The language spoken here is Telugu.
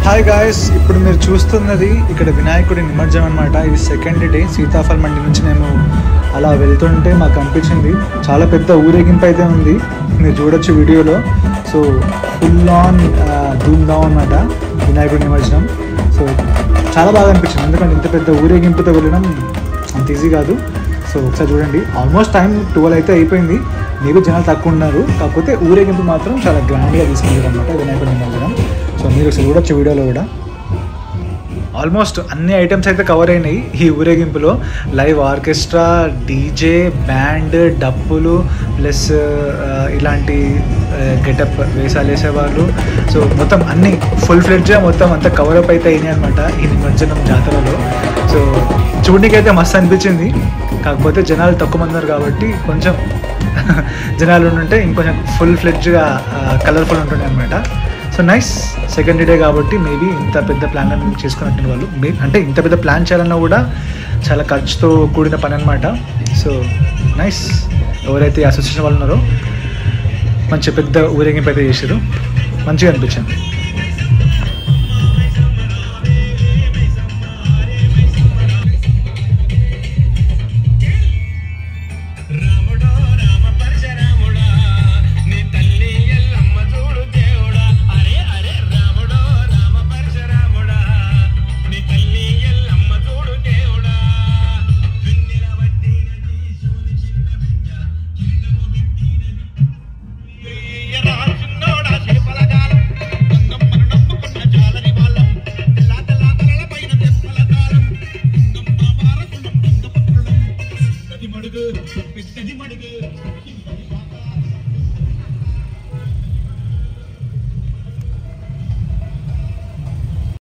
హాయ్ గాయస్ ఇప్పుడు మీరు చూస్తున్నది ఇక్కడ వినాయకుడి నిమజ్జనం అనమాట ఇది సెకండ్ డే సీతాఫల్ మండి నుంచి నేను అలా వెళ్తుంటే మాకు అనిపించింది చాలా పెద్ద ఊరేగింపు అయితే ఉంది మీరు చూడొచ్చు వీడియోలో సో ఫుల్ ఆన్ ధూమ్ ధామ్ అనమాట వినాయకుడి నిమజ్జనం సో చాలా బాగా అనిపించింది ఎందుకంటే ఇంత పెద్ద ఊరేగింపుతో వెళ్ళడం అంత ఈజీ కాదు సో ఒకసారి చూడండి ఆల్మోస్ట్ టైం ట్వెల్వ్ అయితే అయిపోయింది మీరు జనాలు తక్కువ ఉన్నారు కాకపోతే ఊరేగింపు మాత్రం చాలా గ్రాండ్గా తీసుకుంటారు అనమాట వినాయకుడి నిమజ్జనం సో మీరు ఒకసారి చూడొచ్చు వీడియోలో కూడా ఆల్మోస్ట్ అన్ని ఐటమ్స్ అయితే కవర్ అయినాయి ఈ ఊరేగింపులో లైవ్ ఆర్కెస్ట్రా డీజే బ్యాండ్ డప్పులు ప్లస్ ఇలాంటి గెటప్ వేసాలు వేసేవాళ్ళు సో మొత్తం అన్ని ఫుల్ ఫ్లెడ్జ్గా మొత్తం అంతా కవరప్ అయితే అయినాయి అనమాట ఈ నిమజ్జనం జాతరలో సో చూడడానికి అయితే మస్తు అనిపించింది కాకపోతే జనాలు తక్కువ మంది ఉన్నారు కాబట్టి కొంచెం జనాలు ఉంటే ఇంకొంచెం ఫుల్ ఫ్లెడ్జ్గా కలర్ఫుల్ ఉంటుండే అనమాట సో నైస్ సెకండ్ డే కాబట్టి మేబీ ఇంత పెద్ద ప్లాన్ చేసుకున్నట్టు వాళ్ళు మే అంటే ఇంత పెద్ద ప్లాన్ చేయాలన్నా కూడా చాలా ఖర్చుతో కూడిన పని అనమాట సో నైస్ ఎవరైతే అసోసియేషన్ వాళ్ళు ఉన్నారో మంచి పెద్ద ఊరేగింపు అయితే చేసారు మంచిగా అనిపించింది